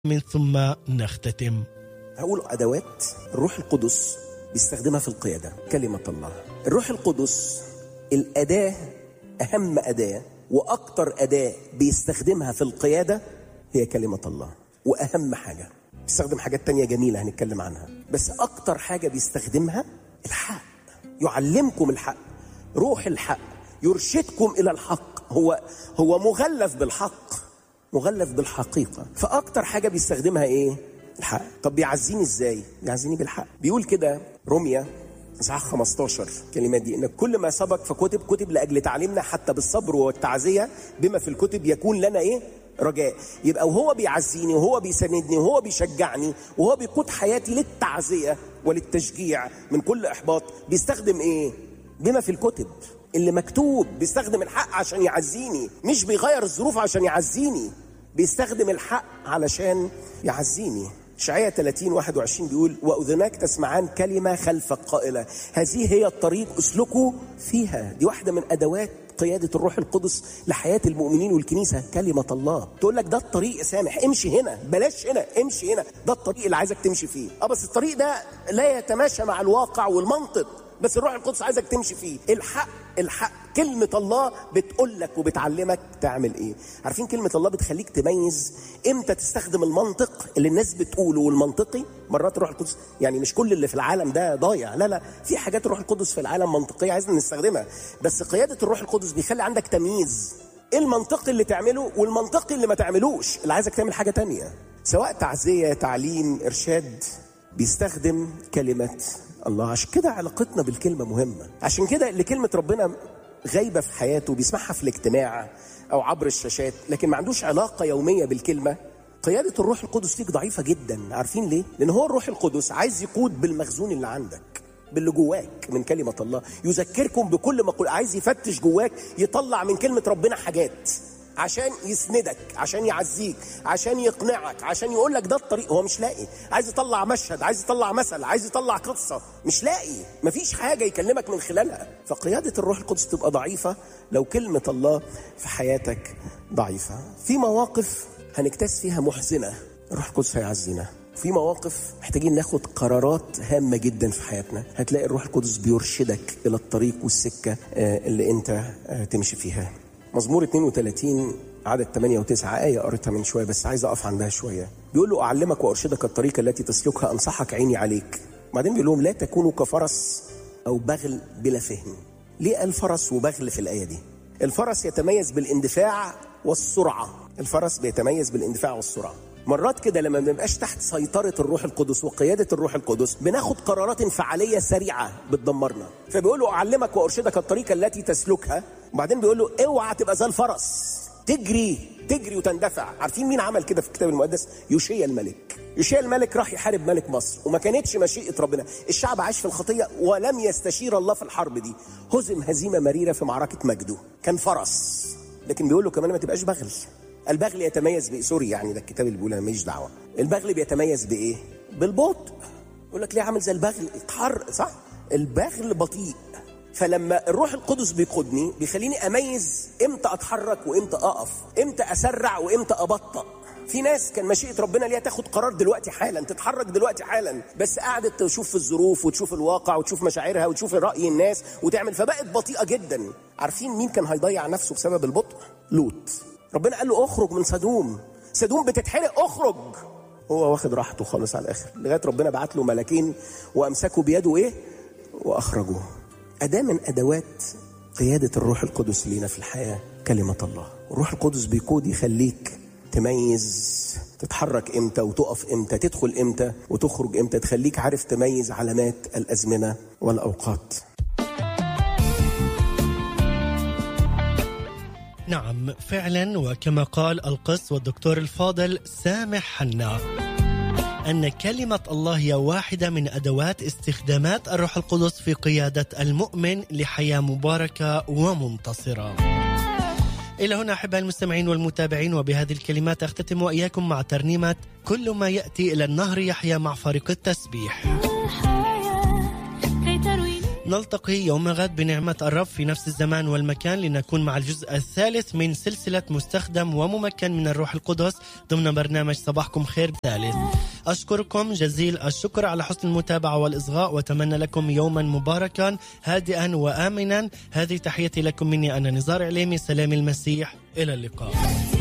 من ثم نختتم هقول ادوات الروح القدس بيستخدمها في القياده كلمه الله الروح القدس الاداه اهم اداه واكتر اداه بيستخدمها في القياده هي كلمه الله واهم حاجه بيستخدم حاجات تانية جميله هنتكلم عنها بس اكتر حاجه بيستخدمها الحق يعلمكم الحق روح الحق يرشدكم الى الحق هو هو مغلف بالحق مغلف بالحقيقه فاكتر حاجه بيستخدمها ايه الحق طب بيعزيني ازاي بيعزيني بالحق بيقول كده روميا اصحاح 15 الكلمات دي ان كل ما سبق فكتب كتب لاجل تعليمنا حتى بالصبر والتعزيه بما في الكتب يكون لنا ايه رجاء يبقى وهو بيعزيني وهو بيساندني وهو بيشجعني وهو بيقود حياتي للتعزيه وللتشجيع من كل احباط بيستخدم ايه بما في الكتب اللي مكتوب بيستخدم الحق عشان يعزيني مش بيغير الظروف عشان يعزيني بيستخدم الحق علشان يعزيني شعية 30 21 بيقول وأذناك تسمعان كلمة خلفك قائلة هذه هي الطريق اسلكوا فيها دي واحدة من أدوات قيادة الروح القدس لحياة المؤمنين والكنيسة كلمة الله تقول لك ده الطريق يا سامح امشي هنا بلاش هنا امشي هنا ده الطريق اللي عايزك تمشي فيه اه بس الطريق ده لا يتماشى مع الواقع والمنطق بس الروح القدس عايزك تمشي فيه الحق الحق كلمة الله بتقول لك وبتعلمك تعمل ايه عارفين كلمة الله بتخليك تميز امتى تستخدم المنطق اللي الناس بتقوله والمنطقي مرات الروح القدس يعني مش كل اللي في العالم ده ضايع لا لا في حاجات الروح القدس في العالم منطقية عايزنا نستخدمها بس قيادة الروح القدس بيخلي عندك تمييز ايه المنطقي اللي تعمله والمنطقي اللي ما تعملوش اللي عايزك تعمل حاجة تانية سواء تعزية تعليم إرشاد بيستخدم كلمة الله عشان كده علاقتنا بالكلمة مهمة عشان كده اللي كلمة ربنا غايبة في حياته بيسمعها في الاجتماع أو عبر الشاشات لكن ما عندوش علاقة يومية بالكلمة قيادة الروح القدس فيك ضعيفة جدا عارفين ليه؟ لأن هو الروح القدس عايز يقود بالمخزون اللي عندك باللي جواك من كلمة الله يذكركم بكل ما قل عايز يفتش جواك يطلع من كلمة ربنا حاجات عشان يسندك عشان يعزيك عشان يقنعك عشان يقول لك ده الطريق هو مش لاقي عايز يطلع مشهد عايز يطلع مثل عايز يطلع قصة مش لاقي مفيش حاجة يكلمك من خلالها فقيادة الروح القدس تبقى ضعيفة لو كلمة الله في حياتك ضعيفة في مواقف هنكتاز فيها محزنة الروح القدس هيعزينا في مواقف محتاجين ناخد قرارات هامة جدا في حياتنا هتلاقي الروح القدس بيرشدك إلى الطريق والسكة اللي أنت تمشي فيها مزمور 32 عدد 8 و9 آية قريتها من شوية بس عايز أقف عندها شوية بيقول له أعلمك وأرشدك الطريق التي تسلكها أنصحك عيني عليك بعدين بيقول لهم لا تكونوا كفرس أو بغل بلا فهم ليه قال فرس وبغل في الآية دي الفرس يتميز بالاندفاع والسرعة الفرس بيتميز بالاندفاع والسرعة مرات كده لما ما بنبقاش تحت سيطرة الروح القدس وقيادة الروح القدس بناخد قرارات انفعالية سريعة بتدمرنا فبيقول له أعلمك وأرشدك الطريق التي تسلكها وبعدين بيقول له اوعى تبقى زي الفرس تجري تجري وتندفع عارفين مين عمل كده في الكتاب المقدس يوشيا الملك يوشيا الملك راح يحارب ملك مصر وما كانتش مشيئة ربنا الشعب عاش في الخطية ولم يستشير الله في الحرب دي هزم هزيمة مريرة في معركة مجده كان فرس لكن بيقول له كمان ما تبقاش بغل البغل يتميز بايه سوري يعني ده الكتاب اللي بيقول انا ماليش دعوه البغل بيتميز بايه بالبطء يقول لك ليه عامل زي البغل اتحر صح البغل بطيء فلما الروح القدس بيقودني بيخليني اميز امتى اتحرك وامتى اقف امتى اسرع وامتى ابطأ في ناس كان مشيئة ربنا ليها تاخد قرار دلوقتي حالا تتحرك دلوقتي حالا بس قعدت تشوف في الظروف وتشوف الواقع وتشوف مشاعرها وتشوف رأي الناس وتعمل فبقت بطيئة جدا عارفين مين كان هيضيع نفسه بسبب البطء لوط ربنا قال له اخرج من سدوم سدوم بتتحرق اخرج هو واخد راحته خالص على الاخر لغايه ربنا بعت له ملاكين وامسكوا بيده ايه واخرجوه اداه من ادوات قياده الروح القدس لينا في الحياه كلمه الله الروح القدس بيقود يخليك تميز تتحرك امتى وتقف امتى تدخل امتى وتخرج امتى تخليك عارف تميز علامات الازمنه والاوقات نعم فعلا وكما قال القس والدكتور الفاضل سامح حنا أن كلمة الله هي واحدة من أدوات استخدامات الروح القدس في قيادة المؤمن لحياة مباركة ومنتصرة. إلى هنا أحباء المستمعين والمتابعين وبهذه الكلمات أختتم وإياكم مع ترنيمة كل ما يأتي إلى النهر يحيا مع فريق التسبيح. نلتقي يوم غد بنعمة الرب في نفس الزمان والمكان لنكون مع الجزء الثالث من سلسلة مستخدم وممكن من الروح القدس ضمن برنامج صباحكم خير ثالث أشكركم جزيل الشكر على حسن المتابعة والإصغاء وأتمنى لكم يوما مباركا هادئا وآمنا هذه تحيتي لكم مني أنا نزار عليمي سلام المسيح إلى اللقاء